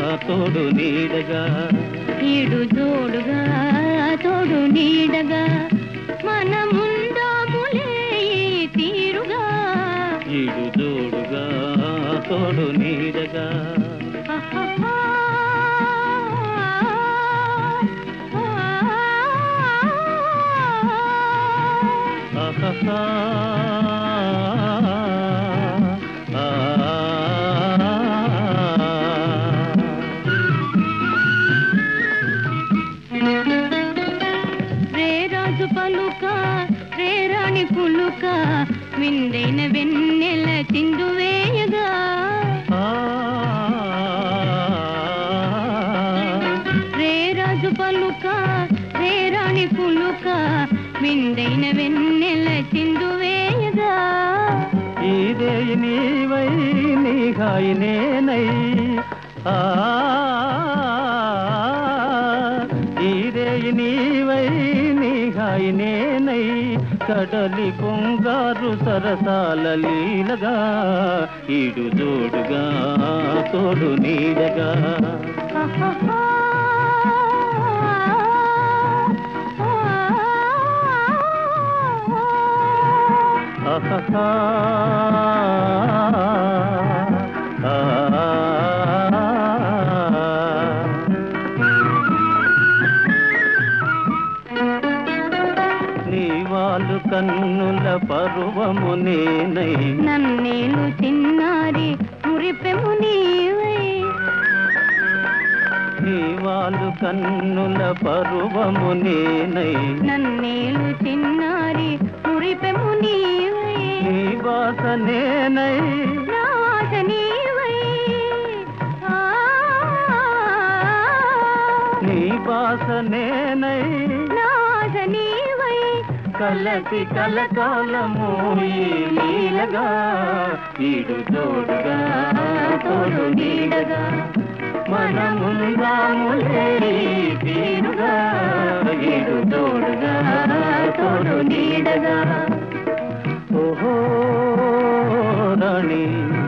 తోడు నీడగా ఈడు జోడుగా తోడు నీడగా మనముందాములే ఈ తీరుగా ఈడు జోడుగా తోడు నీడగా ఆహాహా. ఆహాహా. ఆ. రే రాజు పలుక రే రాణి పులుక విందైన వెన్నెల చిందు వేయగా ఆ. రే రాజు పలుక రే రాణి పులుక విందైన వెన్నెల చిందు వేయగా ఇదే నీవై నీ హాయి నేనై ఆ ఇదే నీవై నీ హాయి నేనై కడలి పొంగారు సరసాల లీలగా ఈడు జోడుగా తోడు నీడగా ఆహాహా. ఆహాహా. ఆ. నీ వాళ్ళు కన్నుల పరువము నేనై నన్నేలు చిన్నారి మురిపెము నీవై నీ వాళ్ళు కన్నుల పరువము నేనై నన్నేలు చిన్నారి మురిపెము నీవై నీ బాస నేనై నాశ నీవై ఆ. నీ బాస నేనై నాశ నీవై కలసి కలకాలము ఈ లీలగా ఈడు తోడుగా తోడు నీడగా మనముందాములే ఈ తీరుగా ఈడు తోడుగా తోడు నీడగా ఓహో రాణి